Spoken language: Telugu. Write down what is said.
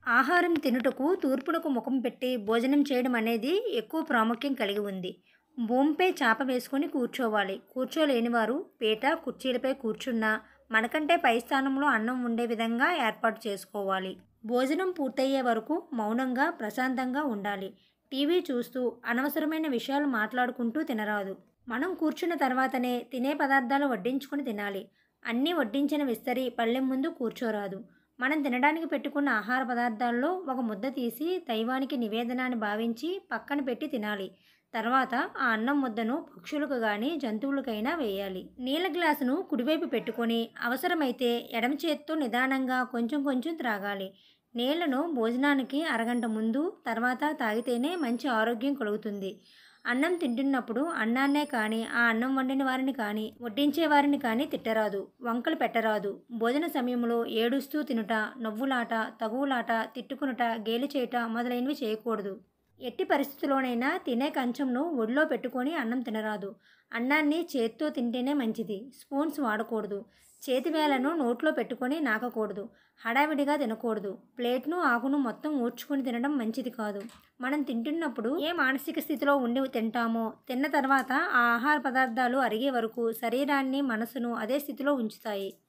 ఆహారం తినుటకు తూర్పునకు ముఖం పెట్టి భోజనం చేయడం అనేది ఎక్కువ ప్రాముఖ్యం కలిగి ఉంది భూమిపై చాప వేసుకొని కూర్చోవాలి కూర్చోలేనివారు పీట కుర్చీలపై కూర్చున్నా మనకంటే పై స్థానంలో అన్నం ఉండే విధంగా ఏర్పాటు చేసుకోవాలి భోజనం పూర్తయ్యే వరకు మౌనంగా ప్రశాంతంగా ఉండాలి టీవీ చూస్తూ అనవసరమైన విషయాలు మాట్లాడుకుంటూ తినరాదు మనం కూర్చున్న తర్వాతనే తినే పదార్థాలు వడ్డించుకొని తినాలి అన్నీ వడ్డించిన విస్తరి పళ్ళెం ముందు కూర్చోరాదు మనం తినడానికి పెట్టుకున్న ఆహార పదార్థాల్లో ఒక ముద్ద తీసి దైవానికి నివేదనాన్ని భావించి పక్కన పెట్టి తినాలి తర్వాత ఆ అన్నం ముద్దను పక్షులకు కానీ జంతువులకైనా వేయాలి నీళ్ళ గ్లాసును కుడివైపు పెట్టుకొని అవసరమైతే ఎడమ చేత్తో నిదానంగా కొంచెం కొంచెం త్రాగాలి నీళ్లను భోజనానికి అరగంట ముందు తర్వాత తాగితేనే మంచి ఆరోగ్యం కలుగుతుంది అన్నం తింటున్నప్పుడు అన్నాన్నే కానీ ఆ అన్నం వండిన వారిని కానీ వడ్డించే వారిని కానీ తిట్టరాదు వంకలు పెట్టరాదు భోజన సమయంలో ఏడుస్తూ తినుట నవ్వులాట తగువులాట తిట్టుకునుట గేలి చేయుట మొదలైనవి చేయకూడదు ఎట్టి పరిస్థితుల్లోనైనా తినే కంచంను ఒడిలో పెట్టుకొని అన్నం తినరాదు అన్నాన్ని చేత్తో తింటేనే మంచిది స్పూన్స్ వాడకూడదు చేతివేలను నోట్లో పెట్టుకొని నాకకూడదు హడావిడిగా తినకూడదు ప్లేట్ను ఆకును మొత్తం ఊడ్చుకొని తినడం మంచిది కాదు మనం తింటున్నప్పుడు ఏ మానసిక స్థితిలో ఉండి తింటామో తిన్న తర్వాత ఆ ఆహార పదార్థాలు అరిగే వరకు శరీరాన్ని మనసును అదే స్థితిలో ఉంచుతాయి